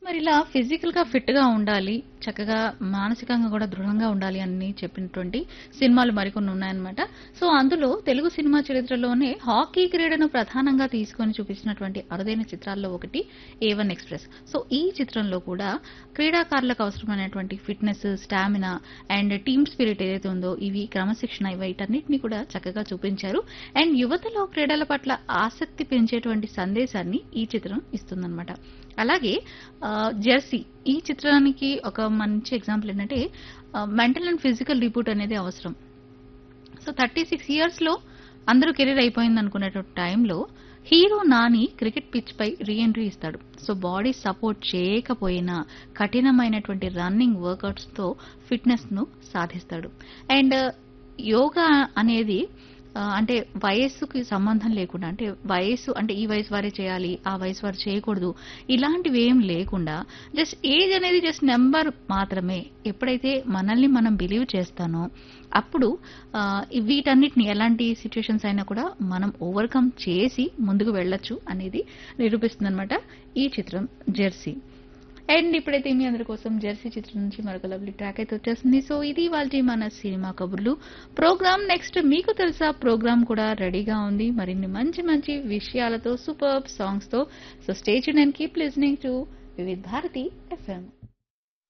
మరి ఇలా ఫిజికల్ గా ఫిట్ గా ఉండాలి చక్కగా మానసికంగా కూడా దృఢంగా ఉండాలి అని చెప్పినటువంటి సినిమాలు మరికొన్ని ఉన్నాయన్నమాట సో అందులో తెలుగు సినిమా చరిత్రలోనే హాకీ క్రీడను ప్రధానంగా తీసుకొని చూపించినటువంటి అరుదైన చిత్రాల్లో ఒకటి ఏ వన్ ఎక్స్ప్రెస్ సో ఈ చిత్రంలో కూడా క్రీడాకారులకు అవసరమైనటువంటి fitness stamina and team spirit ఏదైతే ఉందో ఇవి క్రమశిక్షణ వీటన్నిటిని కూడా చక్కగా చూపించారు అండ్ యువతలో క్రీడల పట్ల ఆసక్తి పెంచేటువంటి సందేశాన్ని ఈ చిత్రం ఇస్తుందన్నమాట అలాగే ఆ, జెర్సీ ఈ చిత్రానికి ఒక మంచి ఎగ్జాంపుల్ ఏంటంటే మెంటల్ అండ్ ఫిజికల్ రిపోర్ట్ అనేది అవసరం సో థర్టీ సిక్స్ ఇయర్స్ లో అందరూ కెరీర్ అయిపోయింది అనుకునేటువంటి టైంలో హీరో నాని క్రికెట్ పిచ్ పై రీఎంట్రీ ఇస్తాడు సో బాడీ సపోర్ట్ చేయకపోయినా కఠినమైనటువంటి రన్నింగ్ వర్కౌట్స్ తో ఫిట్నెస్ ను సాధిస్తాడు అండ్ యోగా అనేది ఆ, అంటే వయస్సుకి సంబంధం లేకుండా అంటే వయస్సు అంటే ఈ వయసు వారే చేయాలి ఆ వయసు వారు చేయకూడదు ఇలాంటివి ఏం లేకుండా జస్ట్ ఏజ్ అనేది జస్ట్ నెంబర్ మాత్రమే ఎప్పుడైతే మనల్ని మనం బిలీవ్ చేస్తానో అప్పుడు ఆ, ఈ వీటన్నిటిని ఎలాంటి సిచ్యుయేషన్స్ అయినా కూడా మనం ఓవర్కమ్ చేసి ముందుకు వెళ్ళొచ్చు అనేది నిరూపిస్తుంది ఈ చిత్రం జెర్సీ అండ్ ఇప్పుడైతే మీ అందరి కోసం జెర్సీ చిత్రం నుంచి మరొక లవ్లీ ట్రాక్ అయితే వచ్చేస్తుంది సో ఇది వాళ్ళ మన సినిమా కబుర్లు ప్రోగ్రామ్ నెక్స్ట్ మీకు తెలుసా ప్రోగ్రామ్ కూడా రెడీగా ఉంది మరిన్ని మంచి మంచి విషయాలతో సూపర్ సాంగ్స్ తో so stage and keep listening to Vividh Bharati FM